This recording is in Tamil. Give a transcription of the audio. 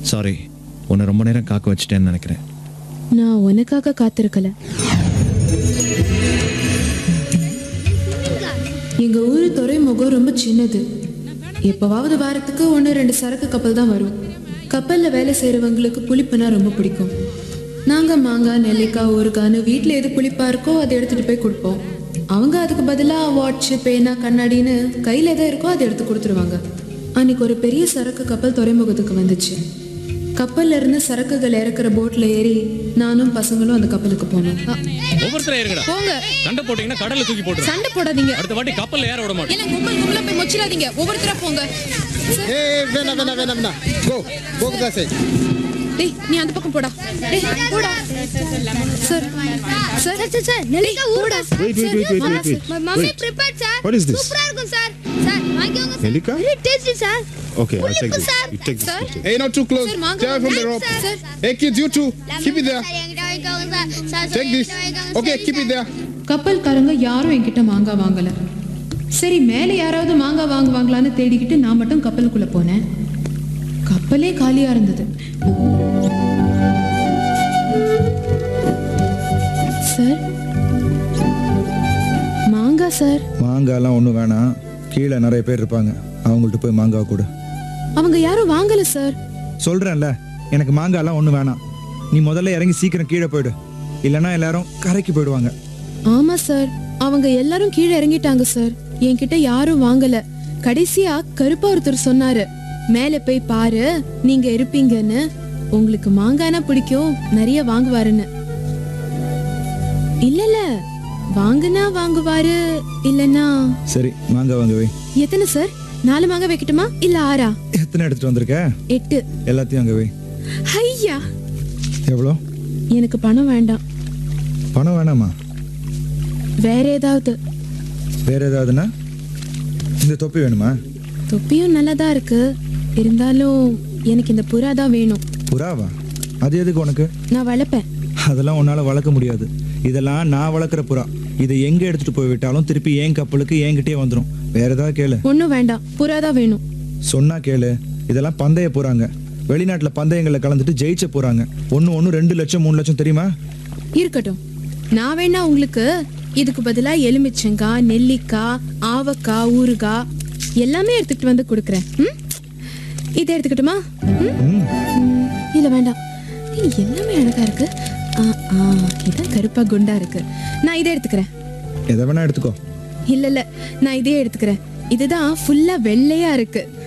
சாரி உன்னை ரொம்ப நேரம் காக்க வச்சிட்டேன்னு நினைக்கிறேன் நான் உனக்காக காத்திருக்கல எங்க ஊரு துறைமுகம் ரொம்ப சின்னது எப்பவாவது வாரத்துக்கு ஒன்று ரெண்டு சரக்கு கப்பல் தான் வரும் கப்பல்ல வேலை செய்யறவங்களுக்கு புளிப்புனா ரொம்ப பிடிக்கும் நாங்க மாங்காய் நெல்லிக்காய் ஊறுகான்னு வீட்டில் எது புளிப்பா இருக்கோ அதை எடுத்துட்டு போய் கொடுப்போம் அவங்க அதுக்கு பதிலா வாட்ச் பேனா கண்ணாடின்னு கையில எதை இருக்கோ அதை எடுத்து கொடுத்துருவாங்க அன்னைக்கு ஒரு பெரிய சரக்கு கப்பல் துறைமுகத்துக்கு வந்துச்சு கப்பல்ல இருந்து சரக்குகள் இறக்குற போட்ல ஏறி நானும் பசங்களும் அந்த கப்பலுக்கு போனோம் அ, ஒவ்வொருத்தரும் ஏறுங்கடா போங்க சண்டை போட்டீங்கன்னா கடல்ல தூக்கி போட்டுரும் சண்டை போடாதீங்க அடுத்த வாட்டி கப்பல்ல ஏற விட மாட்டோம் எல்லாம் கும்பல் கும்பலா போய் மொச்சிடாதீங்க ஒவ்வொருத்தரா போங்க Hey, vena, vena, vena, vena. Go, go to that side. டேய் நீ அந்த பக்கம் போடா டேய் போடா சார் சார் சார் சார் நெல்லிக்கா ஊடா Wait, wait, wait, wait, wait, wait. My mommy Wait. prepared, sir. What is this? சூப்பரா இருக்கும் சார் சார் வாங்கிக்கோங்க sir Nellika? very tasty sir Okay, I'll take புளிப்பு this. Sir You take this. Sir? you take Hey, not too close. Sir, mango. Stay away from the rope. Sir. Hey, kids, you too. Keep it there. Sir என்கிட்ட வாங்கிக்கோங்க sir sir sir Take this. என்கிட்ட வாங்கிக்கோங்க Okay, சரி, keep it சார். there. கப்பல்காரங்க யாரும் என்கிட்ட மாங்காய் வாங்கல சரி மேலே யாராவது மாங்காய் வாங்குவாங்களான்னு தேடிக்கிட்டு நான் மட்டும் கப்பலுக்குள்ள போனேன் கப்பலே காலியா இருந்தது சார் மாங்காய் சார் மாங்காய்லாம் ஒன்றும் வேணாம் கீழே நிறைய பேர் இருப்பாங்க அவங்கள்ட்ட போய் மாங்காய் கொடு அவங்க யாரும் வாங்கல சார் சொல்கிறேன்ல எனக்கு மாங்காய்லாம் ஒன்றும் வேணாம் நீ முதல்ல இறங்கி சீக்கிரம் கீழே போயிடு இல்லைன்னா எல்லாரும் கரைக்கு போயிடுவாங்க ஆமா சார் அவங்க எல்லாரும் கீழே இறங்கிட்டாங்க சார் என்கிட்ட யாரும் வாங்கல கடைசியா கருப்பா ஒருத்தர் சொன்னாரு மேலே போய் பாரு நீங்க இருப்பீங்கன்னு உங்களுக்கு மாங்கானா பிடிக்கும் நிறைய வாங்குவாருன்னு இல்ல இல்ல வாங்குனா வாங்குவாரு இல்லனா சரி மாங்காய் வாங்க வை எத்தனை சார் நாலு மாங்காய் வைக்கட்டுமா இல்ல ஆறா எத்தனை எடுத்துட்டு வந்திருக்க எட்டு எல்லாத்தையும் அங்கே வை ஐயா எவ்வளோ எனக்கு பணம் வேண்டாம் பணம் வேணாமா வேற ஏதாவது வேற ஏதாவதுன்னா இந்த தொப்பி வேணுமா தொப்பியும் நல்லதா இருக்கு இருந்தாலும் எனக்கு இந்த புறா தான் வேணும் புறாவா அது எதுக்கு உனக்கு நான் வளர்ப்பேன் அதெல்லாம் உன்னால் வளர்க்க முடியாது இதெல்லாம் நான் வளர்க்குற புறா இதை எங்கே எடுத்துகிட்டு போய் விட்டாலும் திருப்பி என் கப்பலுக்கு என்கிட்டயே வந்துடும் வேற ஏதாவது கேளு ஒன்றும் வேண்டாம் புறா தான் வேணும் சொன்னா கேளு இதெல்லாம் பந்தய போறாங்க வெளிநாட்டில் பந்தயங்களில் கலந்துட்டு ஜெயிச்ச போறாங்க ஒன்று ஒன்று ரெண்டு லட்சம் மூணு லட்சம் தெரியுமா இருக்கட்டும் நான் வேணா உங்களுக்கு இதுக்கு பதிலா எலுமிச்சங்காய் நெல்லிக்காய் ஆவக்காய் ஊறுகாய் எல்லாமே எடுத்துக்கிட்டு வந்து கொடுக்குறேன் ம்? இதை எடுத்துக்கிட்டுமா ம்? ம் ம், இல்ல வேண்டாம் ஏய், எல்லாமே அழகா இருக்கு ஆ ஆ இதான் கருப்பா குண்டா இருக்கு நான் இதை எடுத்துக்கிறேன் எதை வேணா எடுத்துக்கோ இல்ல இல்ல நான் இதே எடுத்துக்கிறேன் இதுதான் ஃபுல்லா வெள்ளையா இருக்கு